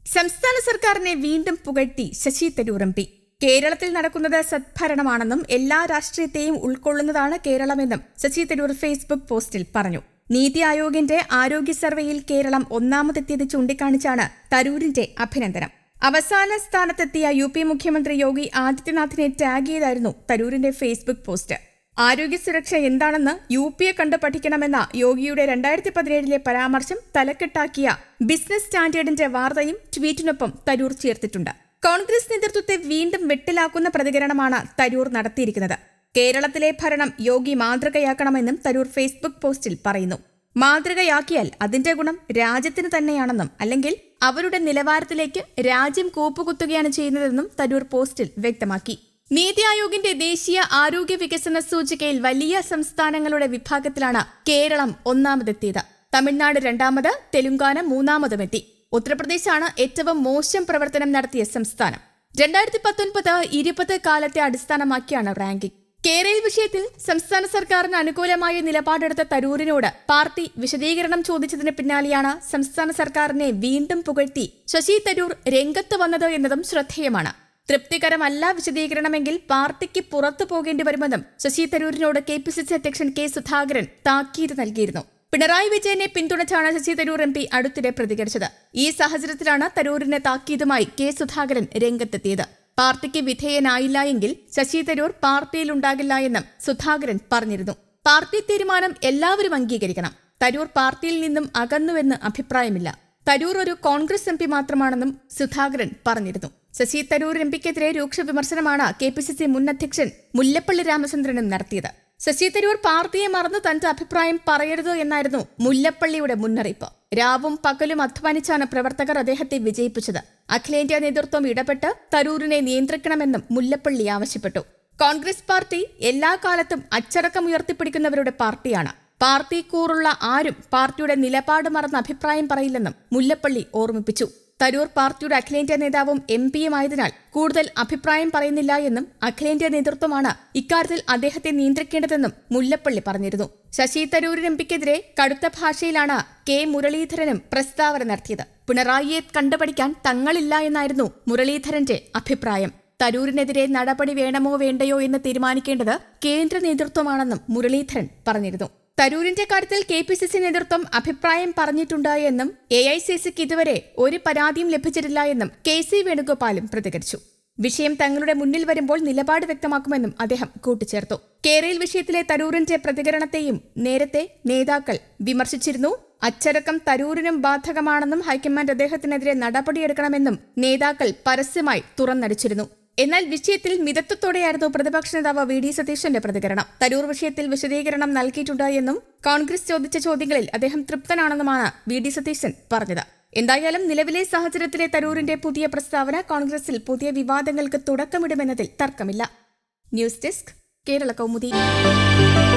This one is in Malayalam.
സംസ്ഥാന സർക്കാരിനെ വീണ്ടും പുകഴ്ത്തി ശശി തരൂർ എം പി കേരളത്തിൽ നടക്കുന്നത് സദ്ഭരണമാണെന്നും എല്ലാ രാഷ്ട്രീയത്തെയും ഉൾക്കൊള്ളുന്നതാണ് കേരളമെന്നും ശശി തരൂർ ഫേസ്ബുക്ക് പോസ്റ്റിൽ പറഞ്ഞു നീതി ആയോഗിന്റെ ആരോഗ്യ സർവേയിൽ കേരളം ഒന്നാമതെത്തിയത് ചൂണ്ടിക്കാണിച്ചാണ് തരൂരിന്റെ അഭിനന്ദനം അവസാന സ്ഥാനത്തെത്തിയ യു പി മുഖ്യമന്ത്രി യോഗി ആദിത്യനാഥിനെ ടാഗ് ചെയ്തായിരുന്നു തരൂരിന്റെ ഫേസ്ബുക്ക് പോസ്റ്റ് ആരോഗ്യ സുരക്ഷ എന്താണെന്ന് യു പിയെ കണ്ട് പഠിക്കണമെന്ന യോഗിയുടെ രണ്ടായിരത്തി പതിനേഴിലെ പരാമർശം തലക്കെട്ടാക്കിയ ബിസിനസ് സ്റ്റാൻഡേർഡിന്റെ വാർത്തയും ട്വീറ്റിനൊപ്പം തരൂർ ചേർത്തിട്ടുണ്ട് കോൺഗ്രസ് നേതൃത്വത്തെ വീണ്ടും വെട്ടിലാക്കുന്ന പ്രതികരണമാണ് തരൂർ നടത്തിയിരിക്കുന്നത് കേരളത്തിലെ ഭരണം യോഗി മാതൃകയാക്കണമെന്നും തരൂർ ഫേസ്ബുക്ക് പോസ്റ്റിൽ പറയുന്നു മാതൃകയാക്കിയാൽ അതിന്റെ ഗുണം രാജ്യത്തിന് തന്നെയാണെന്നും അല്ലെങ്കിൽ അവരുടെ നിലവാരത്തിലേക്ക് രാജ്യം കൂപ്പുകുത്തുകയാണ് ചെയ്യുന്നതെന്നും തരൂർ പോസ്റ്റിൽ വ്യക്തമാക്കി നീതി ആയോഗിന്റെ ദേശീയ ആരോഗ്യ വികസന സൂചികയിൽ വലിയ സംസ്ഥാനങ്ങളുടെ വിഭാഗത്തിലാണ് കേരളം ഒന്നാമതെത്തിയത് തമിഴ്നാട് രണ്ടാമത് തെലുങ്കാന മൂന്നാമതുമെത്തി ഉത്തർപ്രദേശാണ് ഏറ്റവും മോശം പ്രവർത്തനം നടത്തിയ സംസ്ഥാനം രണ്ടായിരത്തി പത്തൊൻപത് ഇരുപത് കാലത്തെ അടിസ്ഥാനമാക്കിയാണ് റാങ്കിംഗ് കേരള വിഷയത്തിൽ സംസ്ഥാന സർക്കാരിന് അനുകൂലമായ നിലപാടെടുത്ത തരൂരിനോട് പാർട്ടി വിശദീകരണം ചോദിച്ചതിന് പിന്നാലെയാണ് സംസ്ഥാന സർക്കാരിനെ വീണ്ടും പുകഴ്ത്തി ശശി തരൂർ രംഗത്ത് വന്നത് എന്നതും ശ്രദ്ധേയമാണ് തൃപ്തികരമല്ല വിശദീകരണമെങ്കിൽ പാർട്ടിക്ക് പുറത്തു പോകേണ്ടി വരുമെന്നും ശശി തരൂരിനോട് കെ പി സി സി അധ്യക്ഷൻ കെ സുധാകരൻ താക്കീത് നൽകിയിരുന്നു പിണറായി വിജയനെ പിന്തുണച്ചാണ് ശശി തരൂർ എം പി അടുത്തിടെ പ്രതികരിച്ചത് ഈ സാഹചര്യത്തിലാണ് തരൂരിന് താക്കീതുമായി കെ സുധാകരൻ രംഗത്തെത്തിയത് പാർട്ടിക്ക് വിധേയനായില്ല എങ്കിൽ ശശി തരൂർ പാർട്ടിയിലുണ്ടാകില്ല എന്നും സുധാകരൻ പറഞ്ഞിരുന്നു പാർട്ടി തീരുമാനം എല്ലാവരും അംഗീകരിക്കണം തരൂർ പാർട്ടിയിൽ നിന്നും അകന്നുവെന്ന് അഭിപ്രായമില്ല തരൂർ ഒരു കോൺഗ്രസ് എം പി മാത്രമാണെന്നും സുധാകരൻ പറഞ്ഞിരുന്നു ശശി തരൂർ എം പിക്കെതിരെ രൂക്ഷ വിമർശനമാണ് കെ പി സി സി മുൻ അധ്യക്ഷൻ മുല്ലപ്പള്ളി രാമചന്ദ്രനും നടത്തിയത് ശശി തരൂർ പാർട്ടിയെ മറന്ന് തന്റെ അഭിപ്രായം പറയരുത് എന്നായിരുന്നു മുല്ലപ്പള്ളിയുടെ മുന്നറിയിപ്പ് രാവും പകലും അധ്വാനിച്ചാണ് പ്രവർത്തകർ അദ്ദേഹത്തെ വിജയിപ്പിച്ചത് അഖിലേന്ത്യാ നേതൃത്വം ഇടപെട്ട് തരൂരിനെ നിയന്ത്രിക്കണമെന്നും മുല്ലപ്പള്ളി ആവശ്യപ്പെട്ടു കോൺഗ്രസ് പാർട്ടി എല്ലാ കാലത്തും അച്ചടക്കം ഉയർത്തിപ്പിടിക്കുന്നവരുടെ പാർട്ടിയാണ് പാർട്ടി കൂറുള്ള ആരും പാർട്ടിയുടെ നിലപാട് മറന്ന് അഭിപ്രായം പറയില്ലെന്നും മുല്ലപ്പള്ളി ഓർമ്മിപ്പിച്ചു തരൂർ പാർട്ടിയുടെ അഖിലേന്ത്യാ നേതാവും എം പിയുമായതിനാൽ കൂടുതൽ അഭിപ്രായം പറയുന്നില്ല എന്നും അഖിലേന്ത്യാ നേതൃത്വമാണ് ഇക്കാര്യത്തിൽ അദ്ദേഹത്തെ നിയന്ത്രിക്കേണ്ടതെന്നും മുല്ലപ്പള്ളി പറഞ്ഞിരുന്നു ശശി തരൂർ എം പിക്കെതിരെ കടുത്ത ഭാഷയിലാണ് കെ മുരളീധരനും പ്രസ്താവന നടത്തിയത് പിണറായിയെ കണ്ടുപഠിക്കാൻ തങ്ങളില്ല എന്നായിരുന്നു മുരളീധരന്റെ അഭിപ്രായം തരൂരിനെതിരെ നടപടി വേണമോ വേണ്ടയോ എന്ന് തീരുമാനിക്കേണ്ടത് കേന്ദ്ര നേതൃത്വമാണെന്നും മുരളീധരൻ പറഞ്ഞിരുന്നു തരൂരിന്റെ കാര്യത്തിൽ കെ പി സി സി നേതൃത്വം അഭിപ്രായം പറഞ്ഞിട്ടുണ്ട് എന്നും എ ഐ സി സിക്ക് ഇതുവരെ ഒരു പരാതിയും ലഭിച്ചിട്ടില്ല എന്നും കെ സി വേണുഗോപാലും പ്രതികരിച്ചു വിഷയം തങ്ങളുടെ മുന്നിൽ വരുമ്പോൾ നിലപാട് വ്യക്തമാക്കുമെന്നും അദ്ദേഹം കൂട്ടിച്ചേർത്തു കേരള വിഷയത്തിലെ തരൂരിന്റെ പ്രതികരണത്തെയും നേരത്തെ നേതാക്കൾ വിമർശിച്ചിരുന്നു അച്ചടക്കം തരൂരിനും ബാധകമാണെന്നും ഹൈക്കമാൻഡ് അദ്ദേഹത്തിനെതിരെ നടപടിയെടുക്കണമെന്നും നേതാക്കൾ പരസ്യമായി തുറന്നടിച്ചിരുന്നു എന്നാൽ വിഷയത്തിൽ മിതത്വത്തോടെയായിരുന്നു പ്രതിപക്ഷ നേതാവ് വി ഡി സതീശന്റെ പ്രതികരണം തരൂർ വിഷയത്തിൽ വിശദീകരണം നൽകിയിട്ടുണ്ട് എന്നും കോൺഗ്രസ് ചോദിച്ച ചോദ്യങ്ങളിൽ അദ്ദേഹം തൃപ്തനാണെന്നുമാണ് വി ഡി സതീശൻ പറഞ്ഞത് എന്തായാലും നിലവിലെ സാഹചര്യത്തിലെ തരൂരിന്റെ പുതിയ പ്രസ്താവന കോൺഗ്രസിൽ പുതിയ വിവാദങ്ങൾക്ക് തുടക്കമിടുമെന്നതിൽ തർക്കമില്ല ന്യൂസ് ഡെസ്ക് കേരള കൗമുദി